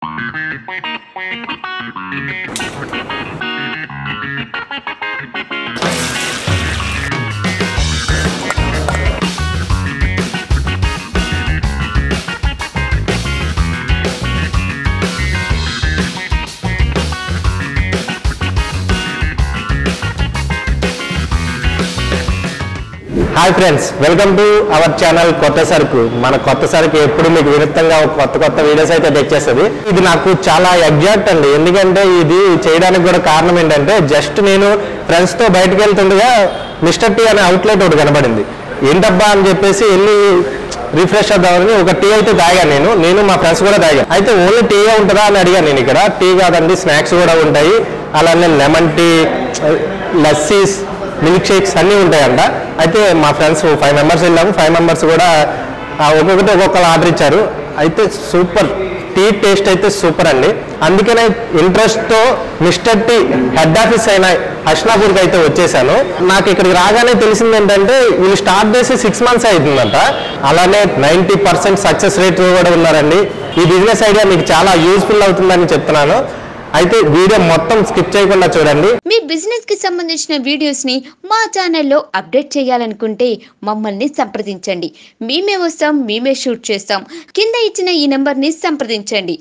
Hi friends welcome to our channel కొత్త సరుకు మన కొత్త సరుకు ఎప్పుడు మీకు వినూత్నంగా ఒక కొత్త కొత్త వీడియోస్ అయితే తెచ్చేస్తుంది ఇది నాకు చాలా ఎగ్జాక్ట్ అండి ఎందుకంటే ఇది చేయడానికి కూడా కారణం ఏంటంటే జస్ట్ నేను ఫ్రెండ్స్ తో బయటకు వెళ్తుండగా మిస్టర్ టీ అనే అవుట్లెట్ ఒకటి కనబడింది ఏంటబ్బా అని చెప్పేసి వెళ్ళి రిఫ్రెష్ అవుదామని ఒక టీ అయితే తాగాను నేను నేను మా ఫ్రెండ్స్ కూడా తాగాను అయితే ఓన్లీ టీ ఉంటుందా అని అడిగాను నేను ఇక్కడ టీ కాదండి స్నాక్స్ కూడా ఉంటాయి అలానే lemon tea lassis milkshakes అన్నీ ఉంటాయంట అయితే మా ఫ్రెండ్స్ ఫైవ్ మెంబర్స్ వెళ్ళాము ఫైవ్ మెంబర్స్ కూడా ఆ, ఒక్కొక్కటి ఒక్కొక్కరు ఆర్డర్ ఇచ్చారు అయితే సూపర్ టీ టేస్ట్ అయితే సూపర్ అండి అందుకనే ఇంట్రెస్ట్తో మిస్టర్ టీ హెడ్ ఆఫీస్ అయిన హష్నాపూర్కి అయితే వచ్చేసాను నాకు ఇక్కడికి రాగానే తెలిసింది ఏంటంటే వీళ్ళు స్టార్ట్ చేసి సిక్స్ మంత్స్ అవుతుందంట అలానే నైంటీ పర్సెంట్ సక్సెస్ రేట్ కూడా ఉన్నారండి ఈ బిజినెస్ ఐడియా మీకు చాలా యూస్ఫుల్ అవుతుందని చెప్తున్నాను అయితే వీడియో మొత్తం స్కిప్ చేయకుండా చూడండి మీ బిజినెస్ కి సంబంధించిన వీడియోస్ ని మా ఛానల్లో అప్డేట్ చేయాలనుకుంటే మమ్మల్ని సంప్రదించండి మేమే వస్తాం మేమే షూట్ చేస్తాం కింద ఇచ్చిన ఈ నెంబర్ ని సంప్రదించండి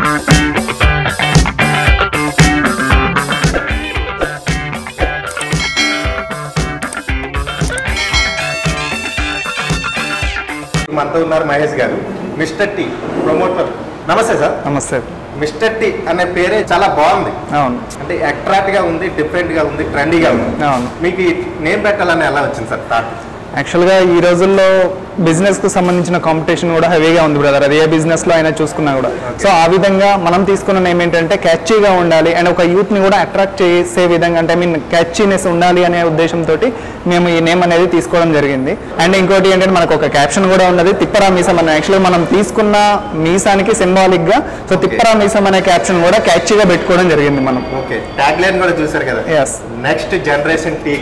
మనతో ఉన్నారు మహేష్ గారు మిస్టర్ టీ ప్రమోటర్ నమస్తే సార్ నమస్తే మిస్టర్ టీ అనే పేరే చాలా బాగుంది అవును అంటే అట్రాక్ట్ గా ఉంది డిఫరెంట్ గా ఉంది ట్రెండీగా ఉంది అవును మీకు ఈ నేమ్ పెట్టాలని ఎలా వచ్చింది సార్ థాట్ యాక్చువల్గా ఈ రోజుల్లో బిజినెస్కు సంబంధించిన కాంపిటీషన్ కూడా హెవీగా ఉంది బ్రదర్ అది ఏ బిజినెస్లో అయినా చూసుకున్నా కూడా సో ఆ విధంగా మనం తీసుకున్న నేమ్ ఏంటంటే క్యాచీగా ఉండాలి అండ్ ఒక యూత్ని కూడా అట్రాక్ట్ చేసే విధంగా అంటే ఐ మీన్ క్యాచీనెస్ ఉండాలి అనే ఉద్దేశంతో మేము ఈ నేమ్ అనేది తీసుకోవడం జరిగింది అండ్ ఇంకోటి ఏంటంటే మనకు ఒక క్యాప్షన్ కూడా ఉన్నది తిప్పరా మీసం అనే యాక్చువల్గా మనం తీసుకున్న మీసానికి సింబాలిక్గా సో తిప్పరా మీసం అనే క్యాప్షన్ కూడా క్యాచీగా పెట్టుకోవడం జరిగింది మనం ఓకే ట్యాగ్ లైన్ కూడా చూసారు కదా yes next generation tea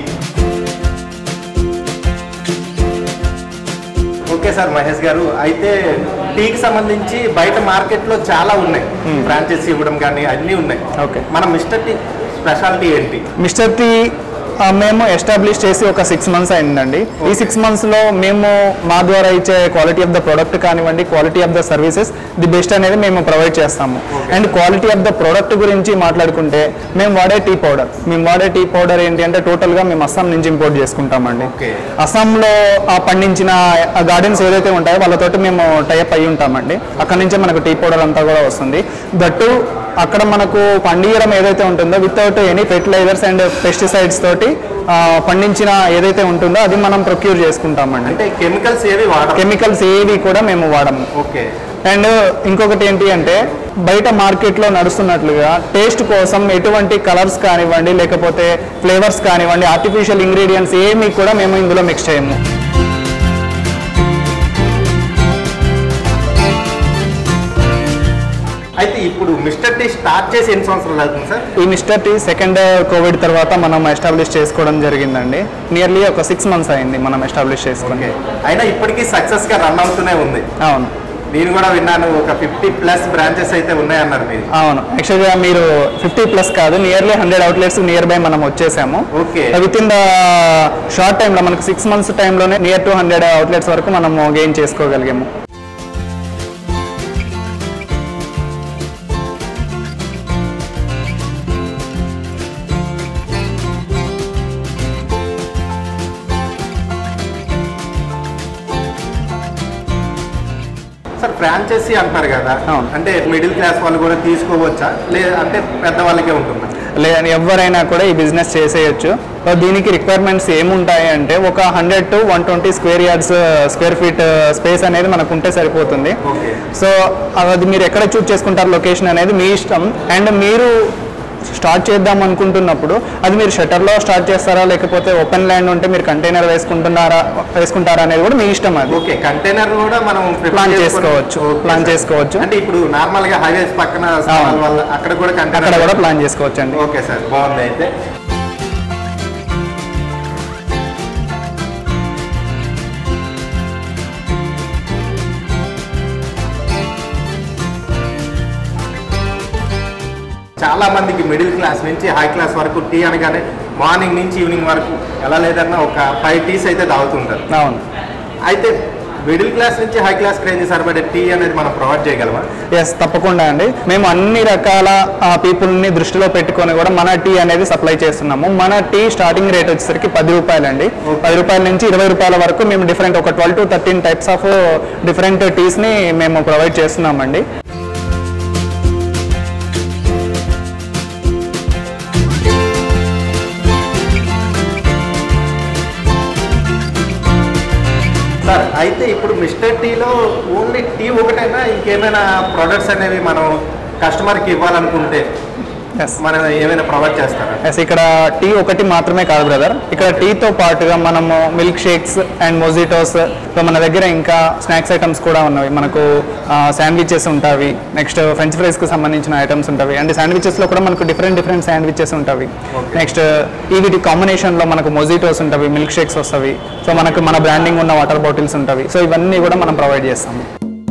okay sir Mahesh గారు అయితే టీకి సంబంధించి బయట మార్కెట్ లో చాలా ఉన్నాయి ఫ్రాంచైజీ ఇవ్వడం కానీ అన్నీ ఉన్నాయి Okay. మన మిస్టర్ టీ స్పెషాలిటీ ఏంటి మిస్టర్ టీ ఆ, మేము ఎస్టాబ్లిష్ చేసి ఒక సిక్స్ మంత్స్ అయిందండి ఈ సిక్స్ మంత్స్లో మేము మా ద్వారా ఇచ్చే క్వాలిటీ ఆఫ్ ద ప్రోడక్ట్ కానివ్వండి quality of the services the best అనేది మేము ప్రొవైడ్ చేస్తాము and quality of the product గురించి మాట్లాడుకుంటే మేము వాడే టీ పౌడర్ మేము వాడే టీ పౌడర్ ఏంటి అంటే టోటల్గా మేము అస్సాం నుంచి ఇంపోర్ట్ చేసుకుంటామండి Okay. అస్సాంలో ఆ పండించిన గార్డెన్స్ ఏదైతే ఉంటాయో వాళ్ళతోటి మేము టైప్ అయి ఉంటామండి అక్కడ నుంచే మనకు టీ పౌడర్ అంతా కూడా వస్తుంది దట్టు అక్కడ మనకు పండియడం ఏదైతే ఉంటుందో without any fertilisers and pesticides తోటి ఆ, పండించిన ఏదైతే ఉంటుందో అది మనం ప్రొక్యూర్ చేసుకుంటామండి అంటే కెమికల్స్ ఏవి వాడరు కెమికల్స్ ఏవి కూడా మేము వాడము ఓకే అండ్ ఇంకొకటి ఏంటి అంటే బయట మార్కెట్లో నడుస్తున్నట్లుగా టేస్ట్ కోసం ఎటువంటి కలర్స్ కానివ్వండి లేకపోతే ఫ్లేవర్స్ కానివ్వండి ఆర్టిఫిషియల్ ఇంగ్రీడియంట్స్ ఏమీ కూడా మేము ఇందులో మిక్స్ చేయము అయితే ఇప్పుడు మిస్టర్ టీ స్టార్ట్ చేసి ఎన్ని సంవత్సరాలు అవుతుంది సార్ ఈ మిస్టర్ టీ సెకండ్ కోవిడ్ తర్వాత మనం ఎస్టాబ్లిష్ చేసుకోవడం జరిగిందండి నియర్లీ ఒక సిక్స్ మంత్స్ అయింది మనం ఎస్టాబ్లిష్ చేసుకుని ఓకే అయినా ఇప్పటికీ సక్సెస్ గా రన్ అవుతూనే ఉంది అవును నేను కూడా విన్నాను ఒక ఫిఫ్టీ ప్లస్ బ్రాంచెస్ అయితే ఉన్నాయన్నారు మీరు అవును యాక్చువల్గా మీరు ఫిఫ్టీ ప్లస్ కాదు nearly hundred outlets nearby మనం వచ్చేసాము Okay. Within the short టైంలో మనకు సిక్స్ మంత్స్ టైంలోనే నియర్ టు హండ్రెడ్ అవుట్లెట్స్ వరకు మనము గెయిన్ చేసుకోగలిగాము సార్ ఫ్రాంచైజీ అంటున్నారు కదా అవును. అంటే మిడిల్ క్లాస్ వాళ్ళు కూడా తీసుకోవచ్చా లేదా అంటే పెద్ద వాళ్ళకే ఉంటుందా లేదని ఎవరైనా కూడా ఈ బిజినెస్ చేసేయచ్చు సో దీనికి రిక్వైర్మెంట్స్ ఏముంటాయి అంటే ఒక hundred to one twenty square yards square feet space అనేది మనకు ఉంటే సరిపోతుంది ఓకే సో అది మీరు ఎక్కడ చూస్ చేసుకుంటారు లొకేషన్ అనేది మీ ఇష్టం అండ్ మీరు స్టార్ట్ చేద్దాం అనుకుంటున్నప్పుడు అది మీరు షట్టర్లో స్టార్ట్ చేస్తారా లేకపోతే ఓపెన్ ల్యాండ్ ఉంటే మీరు కంటైనర్ వేసుకుంటున్నారా వేసుకుంటారా అనేది కూడా మీ ఇష్టం అది ఓకే కంటైనర్ కూడా మనం prefer ప్లాన్ చేసుకొని- చేసుకోవచ్చు ఓకే ప్లాన్ సార్. చేసుకోవచ్చు అంటే ఇప్పుడు నార్మల్ గా హైవేస్ పక్కన స్థలాల వల్ల అక్కడ కూడా అక్కడ కంటైనర్ కూడా ప్లాన్ చేసుకోవచ్చు అండి ఓకే సార్ బాగుంది అయితే చాలా మందికి మిడిల్ క్లాస్ నుంచి హై క్లాస్ వరకు టీ అనగానే మార్నింగ్ నుంచి ఈవినింగ్ వరకు ఎలా లేదన్నా ఒక ఫైవ్ టీస్ అయితే తాగుతుంటారు అవును అయితే మిడిల్ క్లాస్ నుంచి హై క్లాస్ రేంజ్ సరిపడే టీ అనేది మనం ప్రొవైడ్ చేయగలమా ఎస్ తప్పకుండా అండి మేము అన్ని రకాల పీపుల్ని దృష్టిలో పెట్టుకొని కూడా మన టీ అనేది సప్లై చేస్తున్నాము మన టీ స్టార్టింగ్ రేట్ వచ్చేసరికి పది రూపాయలండి పది రూపాయల నుంచి ఇరవై రూపాయల వరకు మేము డిఫరెంట్ ఒక twelve to thirteen types of different టీస్ని మేము ప్రొవైడ్ చేస్తున్నామండి సార్ అయితే ఇప్పుడు మిస్టర్ టీలో ఓన్లీ టీ ఒకటైనా ఇంకేమైనా ప్రొడక్ట్స్ అనేవి మనం కస్టమర్కి ఇవ్వాలనుకుంటే ఎస్ మనం ఏమైనా ప్రొవైడ్ చేస్తారా ఎస్ ఇక్కడ టీ ఒకటి మాత్రమే కాదు బ్రదర్ ఇక్కడ టీతో పాటుగా మనము మిల్క్ షేక్స్ అండ్ మొజిటోస్ మన దగ్గర ఇంకా స్నాక్స్ ఐటమ్స్ కూడా ఉన్నవి మనకు శాండ్విచెస్ ఉంటాయి నెక్స్ట్ ఫ్రెంచ్ ఫ్రైస్కి సంబంధించిన ఐటమ్స్ ఉంటాయి అండ్ శాండ్విచెస్లో కూడా మనకు డిఫరెంట్ డిఫరెంట్ శాండ్విచెస్ ఉంటాయి నెక్స్ట్ ఈ వీటి కాంబినేషన్లో మనకు మొజిటోస్ ఉంటాయి మిల్క్ షేక్స్ వస్తాయి సో మనకు మన బ్రాండింగ్ ఉన్న వాటర్ బాటిల్స్ ఉంటాయి సో ఇవన్నీ కూడా మనం ప్రొవైడ్ చేస్తాము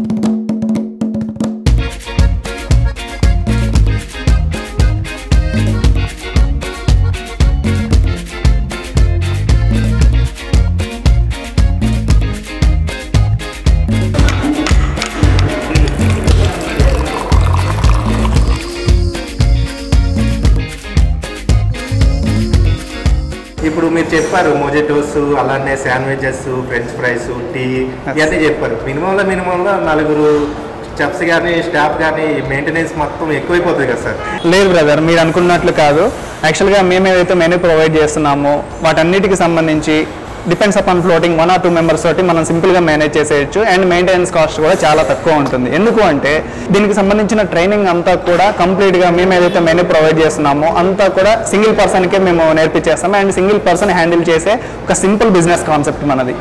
ఇప్పుడు మీరు చెప్పారు మొజెటోస్ అలానే శాండ్విచెస్ ఫ్రెంచ్ ఫ్రైస్ టీ ఇవన్నీ చెప్పారు మినిమంలో మినిమంలో నలుగురు చెఫ్స్ కానీ స్టాఫ్ కానీ మెయింటెనెన్స్ మొత్తం ఎక్కువైపోతుంది కదా సార్ లేదు బ్రదర్ మీరు అనుకున్నట్లు కాదు యాక్చువల్గా మేము ఏదైతే మెనూ ప్రొవైడ్ చేస్తున్నామో వాటన్నిటికి సంబంధించి depends upon floating one or two members తోటి మనం సింపుల్గా మేనేజ్ చేసేయచ్చు అండ్ మెయింటెనెన్స్ కాస్ట్ కూడా చాలా తక్కువ ఉంటుంది ఎందుకు అంటే దీనికి సంబంధించిన ట్రైనింగ్ అంతా కూడా కంప్లీట్గా మేము ఏదైతే మెనూ ప్రొవైడ్ చేస్తున్నామో అంతా కూడా సింగిల్ పర్సన్కే మేము నేర్పించేస్తాము అండ్ సింగిల్ పర్సన్ హ్యాండిల్ చేసే ఒక సింపుల్ బిజినెస్ కాన్సెప్ట్ మనది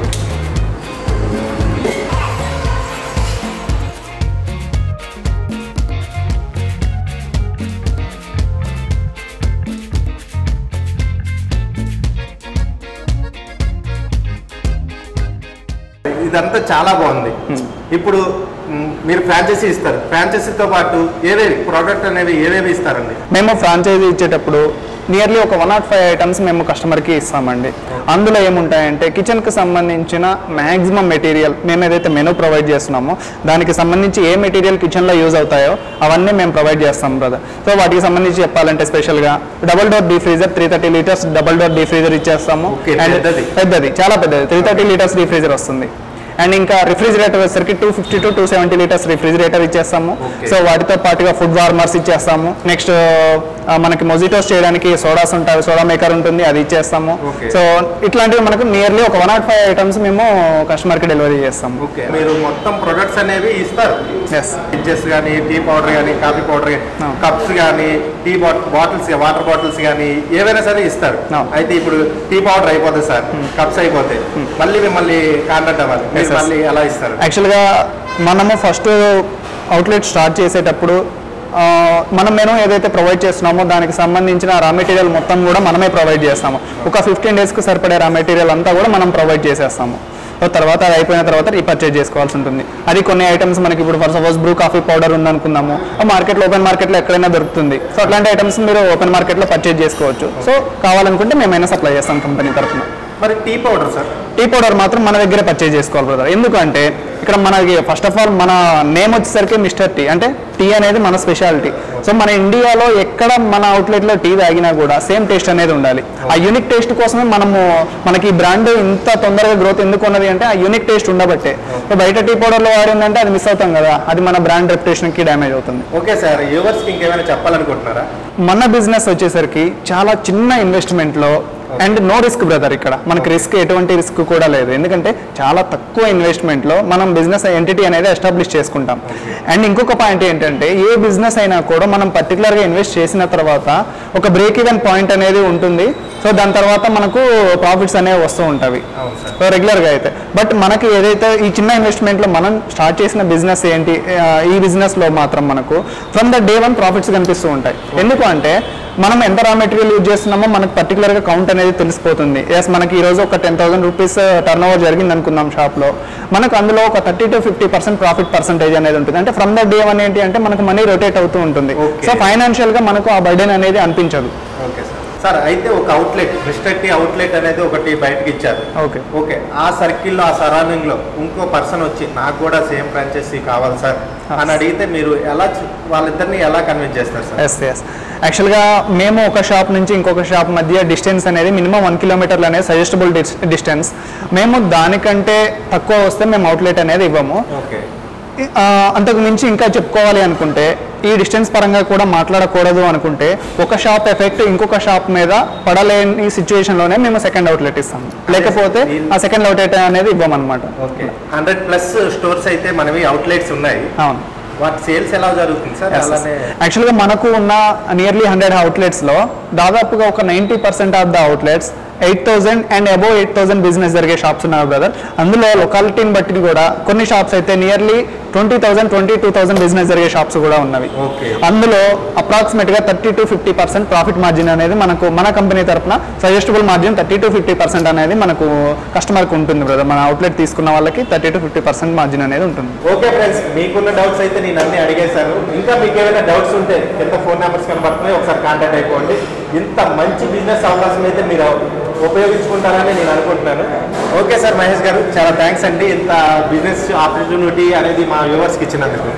ఇదంతా చాలా బాగుంది ఇప్పుడు మ్, మీరు ఫ్రాంచైజీ ఇస్తారు ఫ్రాంచైజీతో పాటు ఏవేవి ప్రోడక్ట్ అనేవి ఏవేవి ఇస్తారండి మేము ఫ్రాంచైజీ ఇచ్చేటప్పుడు నియర్లీ ఒక వన్ నాట్ ఫైవ్ ఐటమ్స్ మేము కస్టమర్కి ఇస్తామండి అందులో ఏముంటాయంటే కిచెన్కి సంబంధించిన మ్యాక్సిమం మెటీరియల్ మేము ఏదైతే మెనూ ప్రొవైడ్ చేస్తున్నామో దానికి సంబంధించి ఏ మెటీరియల్ కిచెన్లో యూజ్ అవుతాయో అవన్నీ మేము ప్రొవైడ్ చేస్తాం బ్రదర్ సో వాటికి సంబంధించి చెప్పాలంటే స్పెషల్గా double door deep freezer three thirty litres double door deep freezer ఇచ్చేస్తాము Okay, And పెద్దది. పెద్దది చాలా పెద్దది three thirty litres deep freezer వస్తుంది అండ్ ఇంకా రిఫ్రిజిరేటర్ వచ్చేసరికి two fifty to two seventy litres refrigerator ఇచ్చేస్తాము Okay. సో వాటితో పాటుగా ఫుడ్ వార్మర్స్ ఇచ్చేస్తాము నెక్స్ట్ మనకి మొజిటోస్ చేయడానికి సోడాస్ ఉంటాయి సోడా మేకర్ ఉంటుంది అది ఇచ్చేస్తాము Okay. సో ఇట్లాంటివి మనకు నియర్లీ ఒక వన్ నాట్ ఫైవ్ ఐటమ్స్ మేము కస్టమర్కి డెలివరీ చేస్తాము ఓకే మీరు మొత్తం ప్రొడక్ట్స్ అనేవి ఇస్తారు ఎస్ ఫ్రిడ్జెస్ కానీ టీ పౌడర్ కానీ కాఫీ పౌడర్ No. కప్స్ కానీ టీ బాటిల్స్ వాటర్ బాటిల్స్ కానీ ఏవైనా సరే ఇస్తారు No. అయితే ఇప్పుడు టీ పౌడర్ అయిపోతుంది సార్ కప్స్ అయిపోతాయి మళ్ళీ మిమ్మల్ని కాంటాక్ట్ అవ్వాలి మీరు yes. మళ్ళీ ఎలా ఇస్తారు యాక్చువల్గా మనము ఫస్ట్ అవుట్లెట్ స్టార్ట్ చేసేటప్పుడు ఆ, మనం మెనూ ఏదైతే ప్రొవైడ్ చేస్తున్నామో దానికి సంబంధించిన రా మెటీరియల్ మొత్తం కూడా మనమే ప్రొవైడ్ చేస్తాము ఒక ఫిఫ్టీన్ డేస్కి సరిపడే రా మెటీరియల్ అంతా కూడా మనం ప్రొవైడ్ చేసేస్తాము సో తర్వాత అది అయిపోయిన తర్వాత రీపర్చేజ్ చేసుకోవాల్సి ఉంటుంది అది కొన్ని ఐటమ్స్ మనకి ఇప్పుడు for suppose Bru coffee powder ఉందనుకుందాము మార్కెట్లో ఓపెన్ మార్కెట్లో ఎక్కడైనా దొరుకుతుంది సో అట్లాంటి ఐటమ్స్ మీరు ఓపెన్ మార్కెట్లో పర్చేజ్ చేసుకోవచ్చు సో కావాలనుకుంటే మేమైనా సప్లై చేస్తాం కంపెనీ తరఫున మరి tea powder sir tea powder మాత్రం మన దగ్గరే పర్చేజ్ చేసుకోవాలి బ్రదర్ ఎందుకంటే ఇక్కడ మనకి ఫస్ట్ ఆఫ్ ఆల్ మన నేమ్ వచ్చేసరికి మిస్టర్ టీ అంటే టీ అనేది మన స్పెషాలిటీ సో మన ఇండియాలో ఎక్కడ మన అవుట్లెట్లో టీ తాగినా కూడా సేమ్ టేస్ట్ అనేది ఉండాలి ఆ యూనిక్ టేస్ట్ కోసమే మనము మనకి ఈ బ్రాండ్ ఇంత తొందరగా గ్రోత్ ఎందుకు ఉన్నది అంటే ఆ యూనిక్ టేస్ట్ ఉండబట్టే సో బయట టీ పౌడర్లో వాడిందంటే అది మిస్ అవుతాం కదా అది మన బ్రాండ్ రెప్యుటేషన్కి డ్యామేజ్ అవుతుంది ఓకే సార్ యూవర్స్కి ఇంకేమైనా చెప్పాలనుకుంటున్నారా మన బిజినెస్ వచ్చేసరికి చాలా చిన్న ఇన్వెస్ట్మెంట్లో అండ్ నో రిస్క్ బ్రదర్ ఇక్కడ మనకి రిస్క్ ఎటువంటి రిస్క్ కూడా లేదు ఎందుకంటే చాలా తక్కువ ఇన్వెస్ట్మెంట్లో మనం బిజినెస్ ఎంటిటీ అనేది ఎస్టాబ్లిష్ చేసుకుంటాం అండ్ ఇంకొక పాయింట్ ఏంటంటే ఏ బిజినెస్ అయినా కూడా మనం పర్టికులర్గా ఇన్వెస్ట్ చేసిన తర్వాత ఒక బ్రేక్ ఈవెన్ పాయింట్ అనేది ఉంటుంది సో దాని తర్వాత మనకు ప్రాఫిట్స్ అనేవి వస్తూ ఉంటాయి అవును సార్ సో రెగ్యులర్గా అయితే బట్ మనకి ఏదైతే ఈ చిన్న ఇన్వెస్ట్మెంట్లో మనం స్టార్ట్ చేసిన బిజినెస్ ఏంటి ఆ, ఈ బిజినెస్లో మాత్రం మనకు from the day one profits కనిపిస్తూ ఉంటాయి ఎందుకు అంటే మనం ఎంత రా మెటీరియల్ యూజ్ చేస్తున్నామో మనకు పర్టికులర్గా కౌంట్ అనేది తెలిసిపోతుంది ఎస్ మనకి ఈ రోజు ఒక ten thousand rupees turnover జరిగింది అనుకుందాం షాప్లో మనకు అందులో ఒక thirty to fifty percent profit percentage అనేది ఉంటుంది అంటే ఫ్రమ్ ద డే వన్ ఏంటి అంటే మనకు మనీ రొటేట్ అవుతూ ఉంటుంది Okay. సో ఫైనాన్షియల్గా మనకు ఆ బర్డెన్ అనేది అనిపించదు ఓకే సార్ సార్ అయితే ఒక అవుట్లెట్ మిస్టర్ టీ అవుట్లెట్ అనేది ఒకటి బయటకి ఇచ్చారు ఓకే ఓకే ఆ సర్కిల్లో ఆ సరౌండింగ్ లో ఇంకో పర్సన్ వచ్చి నాకు కూడా సేమ్ ఫ్రాంచైజీ కావాలి సార్ అని అడిగితే మీరు ఎలా చ- వాళ్ళిద్దరిని ఎలా కన్విన్స్ చేస్తారు సార్ ఎస్ ఎస్ యాక్చువల్గా మేము ఒక షాప్ నుంచి ఇంకొక షాప్ మధ్య డిస్టెన్స్ అనేది మినిమం వన్ కిలోమీటర్లు అనేది సజెస్టబుల్ డిస్టెన్స్ మేము దానికంటే తక్కువ వస్తే మేము అవుట్లెట్ అనేది ఇవ్వము ఓకే ఆ, అంతకు మించి ఇంకా చెప్పుకోవాలి అనుకుంటే ఈ డిస్టెన్స్ పరంగా కూడా మాట్లాడకూడదు అనుకుంటే ఒక షాప్ ఎఫెక్ట్ ఇంకొక షాప్ మీద పడలేని సిచ్యువేషన్లోనే మేము సెకండ్ అవుట్లెట్ ఇస్తాము లేకపోతే ఆ సెకండ్ అవుట్లెట్ అనేది ఇవ్వమన్నమాట ఓకే హండ్రెడ్ ప్లస్ స్టోర్స్ అయితే మనవి అవుట్లెట్స్ ఉన్నాయి అవును వాటి సేల్స్ ఎలా జరుగుతుంది సార్ అలానే యాక్చువల్గా మనకు ఉన్న నియర్లీ హండ్రెడ్ అవుట్లెట్స్లో దాదాపుగా ఒక ninety percent of the outlets eight thousand and above eight thousand business జరిగే షాప్స్ ఉన్నాయి బ్రదర్ అందులో లొకాలిటీని బట్టి కూడా కొన్ని షాప్స్ అయితే nearly twenty thousand twenty two thousand business జరిగే షాప్స్ కూడా ఉన్నవి Okay. అందులో అప్రాక్సిమేట్గా thirty to fifty percent profit margin అనేది మనకు మన కంపెనీ తరపున suggestible margin thirty to fifty percent అనేది మనకు కస్టమర్కి ఉంటుంది బ్రదర్ మన అవుట్లెట్ తీసుకున్న వాళ్ళకి thirty to fifty percent margin అనేది ఉంటుంది ఓకే ఫ్రెండ్స్ మీకున్న డౌట్స్ అయితే నేను అన్ని అడిగేశాను ఇంకా మీకు ఏమైనా డౌట్స్ ఉంటే కింద ఫోన్ నెంబర్స్ కనబడుతున్నాయి ఒకసారి కాంటాక్ట్ అయిపోండి ఇంత మంచి బిజినెస్ అవకాశం అయితే మీరు ఉపయోగించుకుంటారని నేను అనుకుంటున్నాను ఓకే సార్ మహేష్ గారు చాలా థ్యాంక్స్ అండి ఇంత బిజినెస్ ఆపర్చునిటీ అనేది మా వ్యూవర్స్కి ఇచ్చినందుకు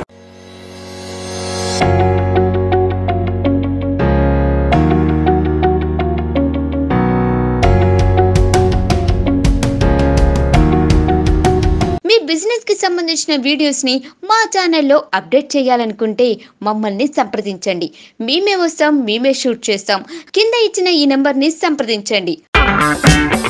మీ బిజినెస్ కి సంబంధించిన వీడియోస్ ని మా ఛానల్లో అప్డేట్ చేయాలనుకుంటే మమ్మల్ని సంప్రదించండి మేమే వస్తాం మేమే షూట్ చేస్తాం కింద ఇచ్చిన ఈ నెంబర్ ని సంప్రదించండి